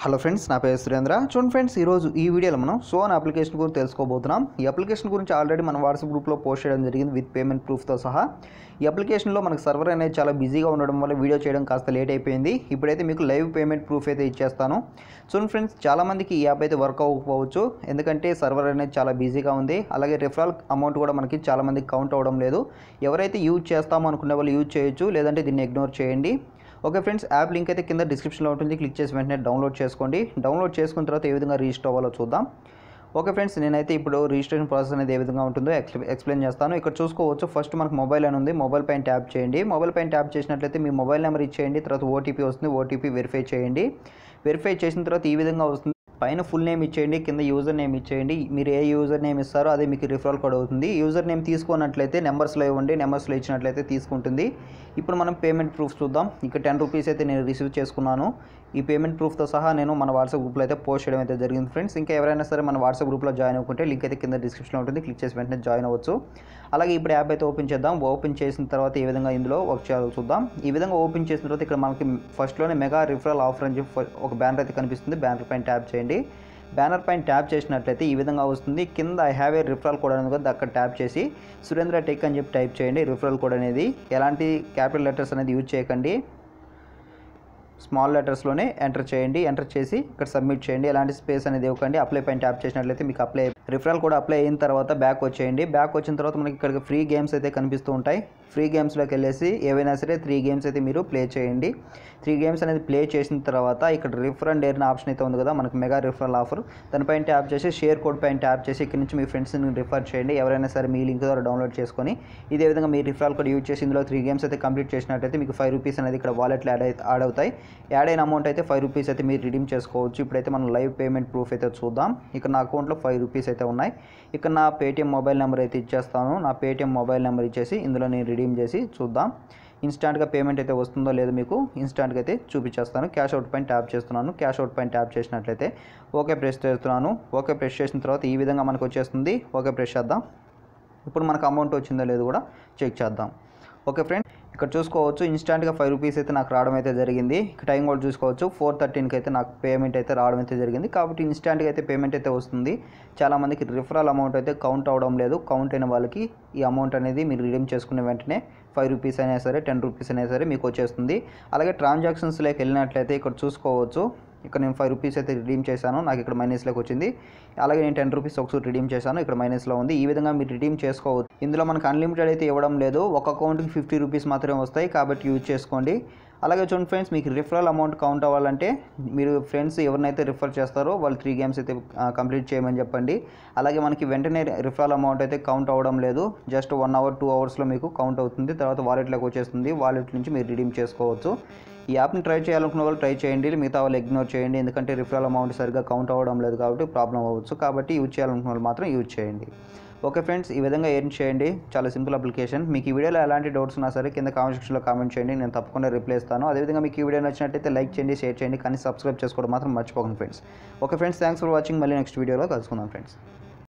hello friends నా పేరు సురేంద్ర చూడండి ఫ్రెండ్స్ ఈరోజు ఈ వీడియోలో మనం సోన్ అప్లికేషన్ గురించి తెలుసుకోబోతున్నాం ఈ అప్లికేషన్ గురించి ఆల్రెడీ మన వాట్సాప్ గ్రూప్లో పోస్ట్ చేయడం జరిగింది విత్ పేమెంట్ ప్రూఫ్తో సహా ఈ అప్లికేషన్లో మనకు సర్వర్ అనేది చాలా బిజీగా ఉండడం వల్ల వీడియో చేయడం కాస్త లేట్ అయిపోయింది ఇప్పుడైతే మీకు లైవ్ పేమెంట్ ప్రూఫ్ అయితే ఇచ్చేస్తాను చూడండి ఫ్రెండ్స్ చాలామందికి ఈ యాప్ అయితే వర్క్ అవ్వకపోవచ్చు ఎందుకంటే సర్వర్ అనేది చాలా బిజీగా ఉంది అలాగే రిఫరల్ అమౌంట్ కూడా మనకి చాలామందికి కౌంట్ అవ్వడం లేదు ఎవరైతే యూజ్ చేస్తామో అనుకునే వాళ్ళు యూజ్ చేయొచ్చు లేదంటే దీన్ని ఇగ్నోర్ చేయండి ఓకే ఫ్రెండ్స్ యాప్ లింక్ అయితే కింద డిస్క్రిప్షన్లో ఉంటుంది క్లిక్ చేసి వెంటనే డౌన్లోడ్ చేసుకోండి డౌన్లోడ్ చేసుకున్న తర్వాత ఏ విధంగా రిజిస్టర్ అవ్వాలో చూద్దాం ఓకే ఫ్రెండ్స్ నేనైతే ఇప్పుడు రిజిస్ట్రేషన్ ప్రాసెస్ అనేది ఏ విధంగా ఉంటుందో ఎక్స్ప్లె ఎక్స్ప్లెయిన్ చేస్తాను ఇక్కడ చూసుకోవచ్చు ఫస్ట్ మనకు మొబైల్ అని ఉంది మొబైల్ పైన ట్యాప్ చేయండి మొబైల్ పైన ట్యాప్ చేసినట్లయితే మీ మొబైల్ నెంబర్ ఇచ్చేయండి తర్వాత ఓటీపీ వస్తుంది ఓటీపీ వెరిఫై చేయండి వెరిఫై చేసిన తర్వాత ఈ విధంగా వస్తుంది పైన ఫుల్ నేమ్ ఇచ్చేయండి కింద యూజర్ నేమ్ ఇచ్చేయండి మీరు ఏ యూజర్ నేమ్ ఇస్తారో అదే మీకు రిఫరల్ కోడ్ అవుతుంది యూజర్ నేమ్ తీసుకున్నట్లయితే నెంబర్స్లో ఇవ్వండి నెంబర్స్లో ఇచ్చినట్లయితే తీసుకుంటుంది ఇప్పుడు మనం పేమెంట్ ప్రూఫ్ చూద్దాం ఇక్కడ టెన్ రూపీస్ అయితే నేను రిసీవ్ చేసుకున్నాను ఈ పేమెంట్ ప్రూఫ్తో సహా నేను మన వాట్సాప్ గ్రూప్లో అయితే పోస్ట్ చేయడం అయితే జరిగింది ఫ్రెండ్స్ ఇంకా ఎవరైనా సరే మన వాట్సాప్ గ్రూప్లో జాయిన్ అవ్వకుంటే లింక్ అయితే కింద డిస్క్రిప్షన్లో ఉంటుంది క్లిక్ చేసి వెంటనే జాయిన్ అవ్వచ్చు అలాగే ఇప్పుడు యాప్ అయితే ఓపెన్ చేద్దాం ఓపెన్ చేసిన తర్వాత ఏ విధంగా ఇందులో వర్క్ చేయాలో చూద్దాం ఈ విధంగా ఓపెన్ చేసిన తర్వాత ఇక్కడ మనకి ఫస్ట్లోనే మెగా రిఫరల్ ఆఫర్ అని చెప్పి ఒక బ్యానర్ అయితే కనిపిస్తుంది బ్యానర్ పైన ట్యాప్ చేయండి బ్యానర్ పైన ట్యాప్ చేసినట్లయితే ఈ విధంగా వస్తుంది కింద I have a referral code అనేది కూడా అక్కడ ట్యాప్ చేసి సురేంద్ర టెక్ అని చెప్పి టైప్ చేయండి రిఫరల్ కోడ్ అనేది ఎలాంటి క్యాపిటల్ లెటర్స్ అనేది యూజ్ చేయకండి స్మాల్ లెటర్స్లోనే ఎంటర్ చేయండి ఎంటర్ చేసి ఇక్కడ సబ్మిట్ చేయండి ఎలాంటి స్పేస్ అనేది ఇవ్వకండి అప్లై పైన ట్యాప్ చేసినట్లయితే మీకు అప్లై రిఫరల్ కూడా అప్లై అయిన తర్వాత బ్యాక్ వచ్చేయండి బ్యాక్ వచ్చిన తర్వాత మనకి ఇక్కడ ఫ్రీ గేమ్స్ అయితే కనిపిస్తూ ఉంటాయి ఫ్రీ గేమ్స్లోకి వెళ్ళేసి ఏవైనా సరే త్రీ గేమ్స్ అయితే మీరు ప్లే చేయండి త్రీ గేమ్స్ అనేది ప్లే చేసిన తర్వాత ఇక్కడ రిఫర్ అండ్ ఎర్న్ ఆప్షన్ అయితే ఉంది కదా మనకి మెగా రిఫరల్ ఆఫర్ దానిపైన ట్యాప్ చేసి షేర్ కోడ్ పైన ట్యాప్ చేసి ఇక్కడ నుంచి మీ ఫ్రెండ్స్ని రిఫర్ చేయండి ఎవరైనా సరే మీ లింక్ ద్వారా డౌన్లోడ్ చేసుకొని ఇదే విధంగా మీ రిఫరల్ కోడ్ యూజ్ చేసి ఇందులో త్రీ గేమ్స్ అయితే కంప్లీట్ చేసినట్టయితే మీకు ఫైవ్ రూపీస్ అనేది ఇక్కడ వాలెట్లో యాడ్ అయి యాడ్ అవుతాయి యాడ్ అయిన అమౌంట్ అయితే ఫైవ్ రూపీస్ అయితే మీరు రిడీమ్ చేసుకోవచ్చు ఇప్పుడైతే మనం లైవ్ పేమెంట్ ప్రూఫ్ అయితే చూద్దాం ఇక్కడ నా అకౌంట్లో ఫైవ్ రూపీస్ అయితే ఉన్నాయి ఇక్కడ నా పేటిఎం మొబైల్ నెంబర్ అయితే ఇచ్చేస్తాను నా పేటిఎం మొబైల్ నెంబర్ ఇచ్చేసి ఇందులో నేను రిడీమ్ చేసి చూద్దాం ఇన్స్టాంట్గా పేమెంట్ అయితే వస్తుందో లేదో మీకు ఇన్స్టాంట్గా అయితే చూపించేస్తాను క్యాష్ అవుట్ పైన ట్యాప్ చేస్తున్నాను క్యాష్ అవుట్ పైన ట్యాప్ చేసినట్లయితే ఓకే ప్రెస్ చేస్తున్నాను ఓకే ప్రెస్ చేసిన తర్వాత ఈ విధంగా మనకు వచ్చేస్తుంది ఓకే ప్రెస్ చేద్దాం ఇప్పుడు మనకు అమౌంట్ వచ్చిందో లేదో కూడా చెక్ చేద్దాం ఓకే ఫ్రెండ్ ఇక్కడ చూసుకోవచ్చు ఇన్స్టాంట్గా ఫైవ్ రూపీస్ అయితే నాకు రావడం అయితే జరిగింది ఇక్కడ టైం కూడా చూసుకోవచ్చు ఫోర్ థర్టీన్కి అయితే నాకు పేమెంట్ అయితే రావడం అయితే జరిగింది కాబట్టి ఇన్స్టాంట్గా అయితే పేమెంట్ అయితే వస్తుంది చాలామందికి రిఫరల్ అమౌంట్ అయితే కౌంట్ అవడం లేదు కౌంట్ అయిన వాళ్ళకి ఈ అమౌంట్ అనేది మీరు రిడీమ్ చేసుకునే వెంటనే ఫైవ్ రూపీస్ అయినా సరే టెన్ రూపీస్ అయినా సరే మీకు వచ్చేస్తుంది అలాగే ట్రాన్సాక్షన్స్లోకి వెళ్ళినట్లయితే ఇక్కడ చూసుకోవచ్చు ఇక్కడ నేను ఫైవ్ రూపీస్ అయితే రిడీమ్ చేశాను నాకు ఇక్కడ మైనస్లోకి వచ్చింది అలాగే నేను టెన్ రూపీస్ ఒకసారి రిడీమ్ చేశాను ఇక్కడ మైనస్లో ఉంది ఈ విధంగా మీరు రిడీమ్ చేసుకోవచ్చు ఇందులో మనకు అన్లిమిటెడ్ అయితే ఇవ్వడం లేదు ఒక అకౌంట్కి ఫిఫ్టీ రూపీస్ మాత్రమే వస్తాయి కాబట్టి యూజ్ చేసుకోండి అలాగే చూడండి ఫ్రెండ్స్ మీకు రిఫరల్ అమౌంట్ కౌంట్ అవ్వాలంటే మీరు ఫ్రెండ్స్ ఎవరినైతే రిఫర్ చేస్తారో వాళ్ళు త్రీ గేమ్స్ అయితే కంప్లీట్ చేయమని చెప్పండి అలాగే మనకి వెంటనే రిఫరల్ అమౌంట్ అయితే కౌంట్ అవ్వడం లేదు జస్ట్ వన్ అవర్ టూ అవర్స్లో మీకు కౌంట్ అవుతుంది తర్వాత వాలెట్లోకి వచ్చేస్తుంది వాలెట్ నుంచి మీరు రిడీమ్ చేసుకోవచ్చు ఈ యాప్ని ట్రై చేయాలనుకున్న వాళ్ళు ట్రై చేయండి మిగతా వాళ్ళు ఇగ్నోర్ చేయండి ఎందుకంటే రిఫరల్ అమౌంట్ సరిగ్గా కౌంట్ అవ్వడం లేదు కాబట్టి ప్రాబ్లం అవ్వచ్చు కాబట్టి యూజ్ చేయాలనుకున్న వాళ్ళు మాత్రం యూజ్ చేయండి ఓకే ఫ్రెండ్స్ ఈ విధంగా ఎర్న్ చేయండి చాలా సింపుల్ అప్లికేషన్ మీకు ఈ వీడియోలో ఎలాంటి డౌట్స్ ఉన్నా సరే కింద కామెంట్ సెక్షన్లో కామెంట్ చేయండి నేను తప్పకుండా రిప్లై ఇస్తాను అదేవిధంగా మీకు ఈ వీడియో నచ్చినట్టయితే లైక్ చేయండి షేర్ చేయండి కానీ సబ్స్క్రైబ్ చేసుకోవడం మాత్రం మర్చిపోకండి friends okay friends thanks for watching మళ్ళీ నెక్స్ట్ వీడియోలో కలుసుకుందాం ఫ్రెండ్స్